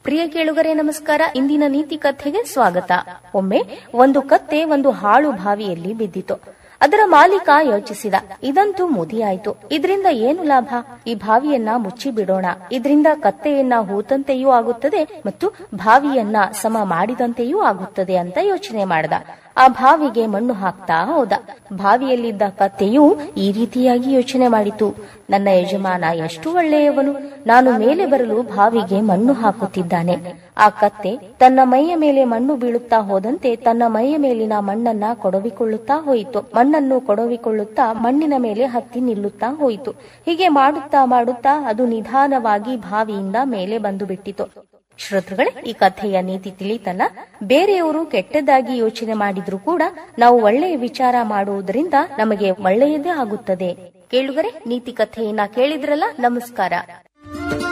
ಪ್ರಿಯ ಕೇಳುಗರೆ ನಮಸ್ಕಾರ ಇಂದಿನ ನೀತಿ ಕಥೆಗೆ ಸ್ವಾಗತ ಒಮ್ಮೆ ಒಂದು ಕತ್ತೆ ಒಂದು ಹಾಳು ಬಾವಿಯಲ್ಲಿ ಬಿದ್ದಿತು ಅದರ ಮಾಲೀಕ ಯೋಚಿಸಿದ ಇದಂತೂ ಮುದಿಯಾಯ್ತು ಇದರಿಂದ ಏನು ಲಾಭ ಈ ಬಾವಿಯನ್ನ ಮುಚ್ಚಿ ಬಿಡೋಣ ಇದರಿಂದ ಕತ್ತೆಯನ್ನ ಹೂತಂತೆಯೂ ಆಗುತ್ತದೆ ಮತ್ತು ಬಾವಿಯನ್ನ ಸಮ ಮಾಡಿದಂತೆಯೂ ಆಗುತ್ತದೆ ಅಂತ ಯೋಚನೆ ಮಾಡ್ದ ಆ ಬಾವಿಗೆ ಮಣ್ಣು ಹಾಕ್ತಾ ಹೋದ ಬಾವಿಯಲ್ಲಿದ್ದ ಕತ್ತೆಯು ಈ ರೀತಿಯಾಗಿ ಯೋಚನೆ ಮಾಡಿತು ನನ್ನ ಯಜಮಾನ ಎಷ್ಟು ಒಳ್ಳೆಯವನು ನಾನು ಮೇಲೆ ಬರಲು ಬಾವಿಗೆ ಮಣ್ಣು ಹಾಕುತ್ತಿದ್ದಾನೆ ಆ ಕತ್ತೆ ತನ್ನ ಮೈಯ ಮೇಲೆ ಮಣ್ಣು ಬೀಳುತ್ತಾ ಹೋದಂತೆ ತನ್ನ ಮೈಯ ಮೇಲಿನ ಮಣ್ಣನ್ನ ಕೊಡವಿಕೊಳ್ಳುತ್ತಾ ಹೋಯಿತು ಮಣ್ಣನ್ನು ಕೊಡವಿಕೊಳ್ಳುತ್ತಾ ಮಣ್ಣಿನ ಮೇಲೆ ಹತ್ತಿ ನಿಲ್ಲುತ್ತಾ ಹೋಯಿತು ಹೀಗೆ ಮಾಡುತ್ತಾ ಮಾಡುತ್ತಾ ಅದು ನಿಧಾನವಾಗಿ ಬಾವಿಯಿಂದ ಮೇಲೆ ಬಂದು ಬಿಟ್ಟಿತು ಶ್ರೋತೃಗಳೇ ಈ ಕಥೆಯ ನೀತಿ ತಿಳಿತಲ್ಲ ಬೇರೆಯವರು ಕೆಟ್ಟದಾಗಿ ಯೋಚನೆ ಮಾಡಿದ್ರು ಕೂಡ ನಾವು ಒಳ್ಳೆಯ ವಿಚಾರ ಮಾಡುವುದರಿಂದ ನಮಗೆ ಒಳ್ಳೆಯದೇ ಆಗುತ್ತದೆ ಕೇಳುಗರೆ ನೀತಿ ಕಥೆಯನ್ನ ಕೇಳಿದ್ರಲ್ಲ ನಮಸ್ಕಾರ